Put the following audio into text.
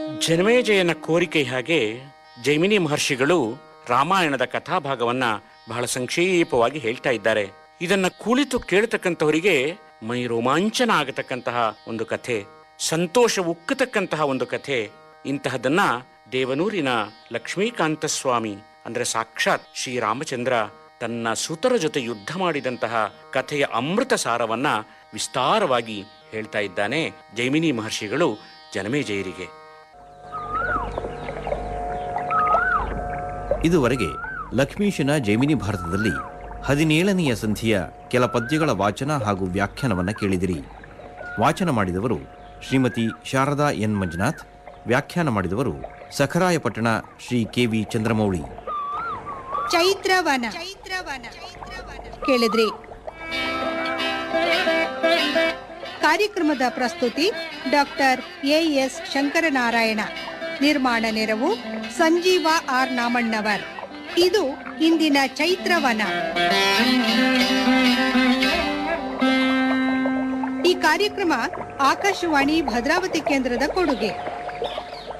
ಜನಮೇಜಯನ ಕೋರಿಕೆ ಹಾಗೆ ಜೈಮಿನಿ ಮಹರ್ಷಿಗಳು ರಾಮಾಯಣದ ಕಥಾಭಾಗವನ್ನ ಬಹಳ ಸಂಕ್ಷೇಪವಾಗಿ ಹೇಳ್ತಾ ಇದ್ದಾರೆ ಇದನ್ನ ಕುಳಿತು ಕೇಳತಕ್ಕಂಥವರಿಗೆ ಮೈ ರೋಮಾಂಚನ ಆಗತಕ್ಕಂತಹ ಒಂದು ಕಥೆ ಸಂತೋಷ ಉಕ್ಕತಕ್ಕಂತಹ ಒಂದು ಕಥೆ ಇಂತಹದನ್ನ ದೇವನೂರಿನ ಲಕ್ಷ್ಮೀಕಾಂತ ಸ್ವಾಮಿ ಅಂದ್ರೆ ಸಾಕ್ಷಾತ್ ಶ್ರೀರಾಮಚಂದ್ರ ತನ್ನ ಸುತರ ಜೊತೆ ಯುದ್ಧ ಮಾಡಿದಂತಹ ಕಥೆಯ ಅಮೃತ ಸಾರವನ್ನ ವಿಸ್ತಾರವಾಗಿ ಹೇಳ್ತಾ ಇದ್ದಾನೆ ಜೈಮಿನಿ ಮಹರ್ಷಿಗಳು ಜನಮೇಜಯರಿಗೆ ಇದುವರೆಗೆ ಲಕ್ಷ್ಮೀಶನ ಜೈಮಿನಿ ಭಾರತದಲ್ಲಿ ಹದಿನೇಳನೆಯ ಸಂಧಿಯ ಕೆಲ ಪದ್ಯಗಳ ವಾಚನ ಹಾಗೂ ವ್ಯಾಖ್ಯಾನವನ್ನು ಕೇಳಿದಿರಿ ವಾಚನ ಮಾಡಿದವರು ಶ್ರೀಮತಿ ಶಾರದಾ ಎನ್ ಮಂಜುನಾಥ್ ವ್ಯಾಖ್ಯಾನ ಮಾಡಿದವರು ಸಖರಾಯಪಟ್ಟಣ ಶ್ರೀ ಕೆ ವಿ ಚಂದ್ರಮೌಳಿ ಚೈತ್ರವನ ಕೇಳಿದ್ರಿ ಕಾರ್ಯಕ್ರಮದ ಪ್ರಸ್ತುತಿ ಡಾಕ್ಟರ್ ಎ ಎಸ್ ಶಂಕರನಾರಾಯಣ ನಿರ್ಮಾಣ ನೆರವು ಸಂಜೀವ ಆರ್ ನಾಮಣ್ಣವರ್ ಇದು ಇಂದಿನ ಚೈತ್ರವನ ಈ ಕಾರ್ಯಕ್ರಮ ಆಕಾಶವಾಣಿ ಭದ್ರಾವತಿ ಕೇಂದ್ರದ ಕೊಡುಗೆ